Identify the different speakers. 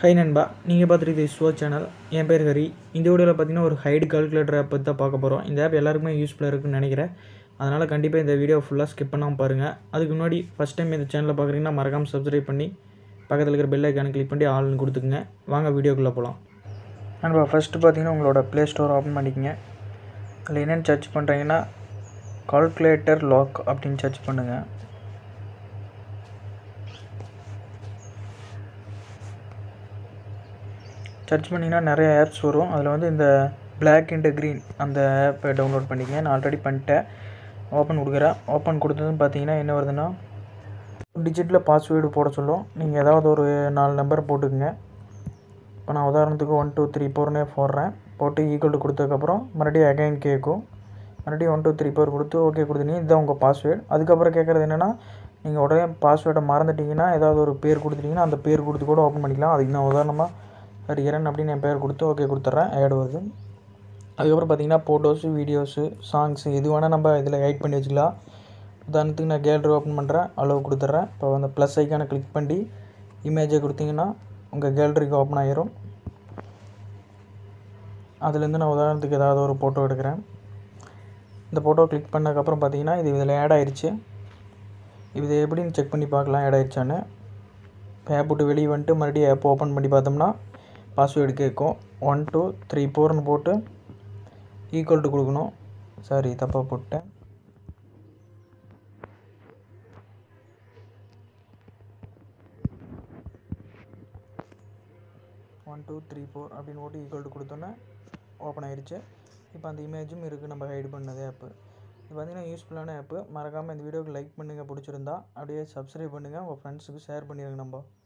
Speaker 1: high நண்பா நீங்கள் பார்த்துட்டு ஸ்வோ சேனல் என் பேர் ஹரி இந்த வீடியோவில் பார்த்தீங்கன்னா ஒரு ஹைடு கால்குலேட்டர் ஆப் பற்றி தான் பார்க்க போகிறோம் இந்த ஆப் எல்லாருக்குமே யூஸ்ஃபுல்லாக இருக்குன்னு நினைக்கிறேன் அதனால் கண்டிப்பாக இந்த வீடியோ ஃபுல்லாக ஸ்கிப் பண்ணாமல் பாருங்கள் அதுக்கு முன்னாடி ஃபஸ்ட் டைம் இந்த சேனலை பார்க்குறீங்கன்னா மறக்காமல் சப்ஸ்கிரைப் பண்ணி பக்கத்தில் இருக்கிற பெல் ஐக்கானை கிளிக் பண்ணி ஆல்னு கொடுத்துக்குங்க வாங்க வீடியோக்குள்ளே போகலாம் நண்பா ஃபஸ்ட்டு பார்த்தீங்கன்னா உங்களோட ப்ளே ஸ்டோர் ஓப்பன் பண்ணிக்கங்க அதில் என்னென்னு சர்ச் பண்ணுறீங்கன்னா கால்குலேட்டர் லாக் அப்படின்னு சர்ச் பண்ணுங்கள் சர்ச் பண்ணிங்கன்னா நிறைய ஆப்ஸ் வரும் அதில் வந்து இந்த Black அண்ட் க்ரீன் அந்த ஆப்பை டவுன்லோட் பண்ணிக்கங்க நான் ஆல்ரெடி பண்ணிட்டேன் ஓப்பன் கொடுக்குறேன் ஓப்பன் கொடுத்ததும் பார்த்தீங்கன்னா என்ன வருதுன்னா டிஜிட்டில் பாஸ்வேர்டு போட சொல்லும் நீங்கள் ஏதாவது ஒரு நாலு நம்பர் போட்டுக்குங்க இப்போ நான் உதாரணத்துக்கு ஒன் டூ த்ரீ ஃபோர்னே போடுறேன் போட்டு ஈக்குவல் டு கொடுத்ததுக்கப்புறம் மறுபடியும் அகைன் கேட்கும் மறுபடியும் ஒன் டூ த்ரீ ஃபோர் கொடுத்து ஓகே கொடுத்தீங்க இதுதான் உங்கள் பாஸ்வேர்டு அதுக்கப்புறம் கேட்குறது என்னென்னா நீங்கள் உடனே பாஸ்வேர்டை மறந்துட்டீங்கன்னா ஏதாவது ஒரு பேர் கொடுத்துட்டீங்கன்னா அந்த பேர் கொடுத்து கூட ஓப்பன் பண்ணிக்கலாம் அதுக்கு நான் உதாரணமாக ஹரிஹரன் அப்படின்னு என் பேர் கொடுத்து ஓகே கொடுத்துட்றேன் ஆட் வருது அதுக்கப்புறம் பார்த்தீங்கன்னா ஃபோட்டோஸு வீடியோஸு சாங்ஸு எது வேணால் நம்ம இதில் எடிட் பண்ணி வச்சுக்கலாம் உதாரணத்துக்கு நான் கேலரி ஓப்பன் பண்ணுறேன் அளவு கொடுத்துட்றேன் இப்போ அந்த ப்ளஸ் ஐக்கானை கிளிக் பண்ணி இமேஜை கொடுத்தீங்கன்னா உங்கள் கேலரிக்கு ஓப்பன் ஆகிரும் அதுலேருந்து நான் உதாரணத்துக்கு ஏதாவது ஒரு ஃபோட்டோ எடுக்கிறேன் இந்த ஃபோட்டோ கிளிக் பண்ணதுக்கப்புறம் பார்த்தீங்கன்னா இது இதில் ஆட் ஆயிடுச்சு இது எப்படின்னு செக் பண்ணி பார்க்கலாம் ஆட் ஆயிடுச்சான்னு இப்போ ஆப் விட்டு வெளியே வந்துட்டு மறுபடியும் ஆப் ஓப்பன் பண்ணி பார்த்தோம்னா பாஸ்வேர்டு கேட்கும் ஒன் டூ த்ரீ ஃபோர்னு போட்டு ஈக்குவல் டு கொடுக்கணும் சாரி தப்பாக போட்டேன் ஒன் டூ த்ரீ ஃபோர் அப்படின்னு போட்டு ஈக்குவல் டு கொடுத்தோன்னே ஓப்பன் ஆயிடுச்சு இப்போ அந்த இமேஜும் இருக்குது நம்ம ஹைட் பண்ணது ஆப்பு இது பார்த்திங்கன்னா யூஸ்ஃபுல்லான ஆப்பு மறக்காமல் இந்த வீடியோக்கு லைக் பண்ணுங்கள் பிடிச்சிருந்தா அப்படியே சப்ஸ்கிரைப் பண்ணுங்கள் உங்கள் ஃப்ரெண்ட்ஸுக்கு ஷேர் பண்ணிடுங்க நம்ம